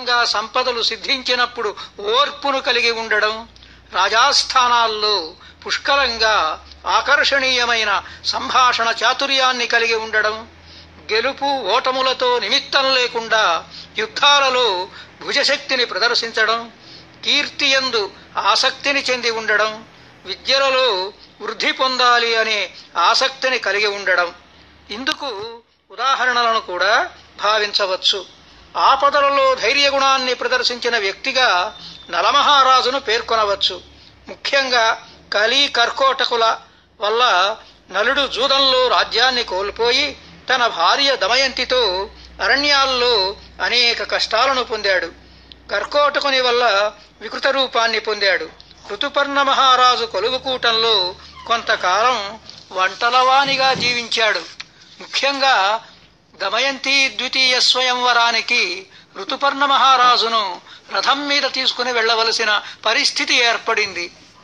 అకారణంగా సంపదలు సిద్ధించినప్పుడు ఓర్పును కలిగి ఉండడం రాజాస్థానాల్లో పుష్కలంగా ఆకర్షణీయమైన సంభాషణ చాతుర్యాన్ని కలిగి ఉండడం గెలుపు ఓటములతో నిమిత్తం లేకుండా యుద్ధాలలో భుజశక్తిని ప్రదర్శించడం కీర్తియందు ఆసక్తిని చెంది ఉండడం విద్యలలో వృద్ధి పొందాలి అనే ఆసక్తిని కలిగి ఉండడం ఇందుకు ఉదాహరణలను కూడా భావించవచ్చు ఆపదలలో ధైర్యగుణాన్ని ప్రదర్శించిన వ్యక్తిగా నలమహారాజును పేర్కొనవచ్చు ముఖ్యంగా కలి కర్కోటకుల వల్ల నలుడు జూదంలో రాజ్యాన్ని కోల్పోయి తన భార్య దమయంతితో అరణ్యాల్లో అనేక కష్టాలను పొందాడు కర్కోటకుని వల్ల వికృత రూపాన్ని పొందాడు ఋతుపర్ణ మహారాజు కొలువుకూటంలో కొంతకాలం వంటలవానిగా జీవించాడు ముఖ్యంగా దమయంతి ద్వితీయ స్వయంవరానికి ఋతుపర్ణ మహారాజును రథం మీద తీసుకుని వెళ్ళవలసిన పరిస్థితి ఏర్పడింది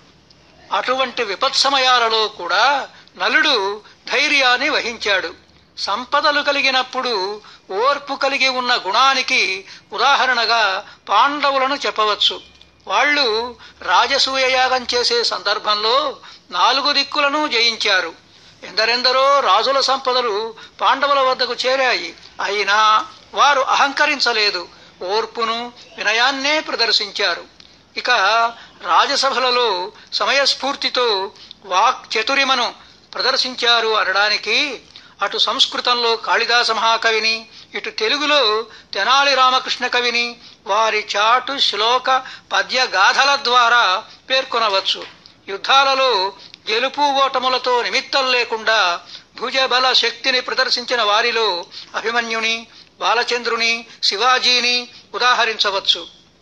అటువంటి విపత్సమయాలలో కూడా నలుడు ధైర్యాన్ని వహించాడు సంపదలు కలిగినప్పుడు ఓర్పు కలిగి ఉన్న గుణానికి ఉదాహరణగా పాండవులను చెప్పవచ్చు వాళ్ళు రాజసూయ యాగం చేసే సందర్భంలో నాలుగు దిక్కులను జయించారు ఎందరెందరో రాజుల సంపదలు పాండవుల వద్దకు చేరాయి అయినా వారు అహంకరించలేదు ఓర్పును వినయాన్నే ప్రదర్శించారు ఇక రాజసభలలో సమయస్ఫూర్తితో వాక్ చతురిమను ప్రదర్శించారు అనడానికి అటు సంస్కృతంలో కాళిదాస మహాకవిని ఇటు తెలుగులో తెనాలి రామకృష్ణ కవిని వారి చాటు శ్లోక పద్య గాథల ద్వారా పేర్కొనవచ్చు యుద్ధాలలో గెలుపు ఓటములతో నిమిత్తం లేకుండా భుజబల శక్తిని ప్రదర్శించిన వారిలో అభిమన్యుని బాలచంద్రుని శివాజీని ఉదాహరించవచ్చు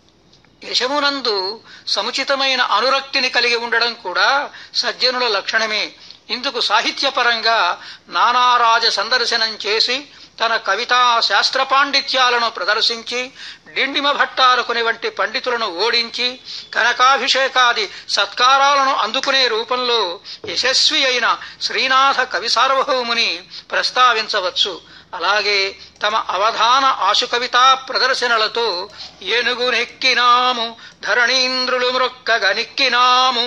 యశమునందు సముచితమైన అనురక్తిని కలిగి ఉండడం కూడా సజ్జనుల లక్షణమే ఇందుకు సాహిత్యపరంగా నానారాజ సందర్శనం చేసి తన కవితా శాస్త్ర పాండిత్యాలను ప్రదర్శించి డిండిమ భట్టారకుని వంటి పండితులను ఓడించి కనకాభిషేకాది సత్కారాలను అందుకునే రూపంలో యశస్వి అయిన శ్రీనాథ కవి సార్వభౌముని ప్రస్తావించవచ్చు అలాగే తమ అవధాన ఆశుకవితా ప్రదర్శనలతో ఏనుగునెక్కినాము ధరణీంద్రులు మృక్కగ నెక్కినాము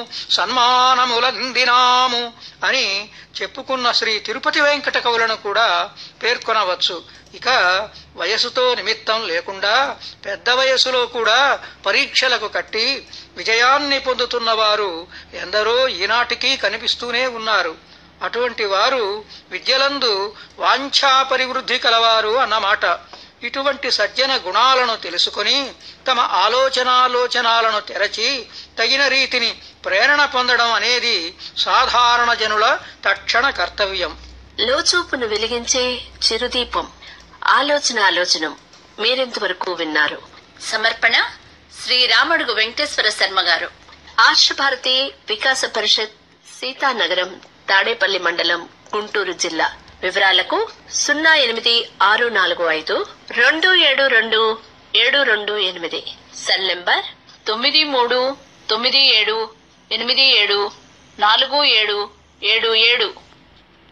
సన్మానములందినాము అని చెప్పుకున్న శ్రీ తిరుపతి వెంకట కవులను కూడా పేర్కొనవచ్చు ఇక వయసుతో నిమిత్తం లేకుండా పెద్ద వయసులో కూడా పరీక్షలకు కట్టి విజయాన్ని పొందుతున్న వారు ఎందరో ఈనాటికి కనిపిస్తూనే ఉన్నారు అటువంటి వారు విద్యలందు వాంఛా పరివృద్ధి కలవారు అన్నమాట ఇటువంటి సజ్జన గుణాలను తెలుసుకొని తమ ఆలోచనాలోచనాలను తెరచి తగిన రీతిని ప్రేరణ పొందడం అనేది సాధారణ జనుల తక్షణ కర్తవ్యం లోచూపును వెలిగించే చిరుదీపం ఆలోచన ఆలోచనం మీరెంతవరకు విన్నారు సమర్పణ శ్రీ రామడుగు వెంకటేశ్వర శర్మ గారు ఆర్షభారతి వికాస పరిషత్ సీతానగరం తాడేపల్లి మండలం గుంటూరు జిల్లా వివరాలకు సున్నా ఎనిమిది ఆరు నాలుగు ఐదు రెండు ఏడు రెండు ఏడు రెండు ఎనిమిది సెల్ నంబర్ తొమ్మిది మూడు తొమ్మిది ఏడు ఎనిమిది ఏడు నాలుగు ఏడు ఏడు ఏడు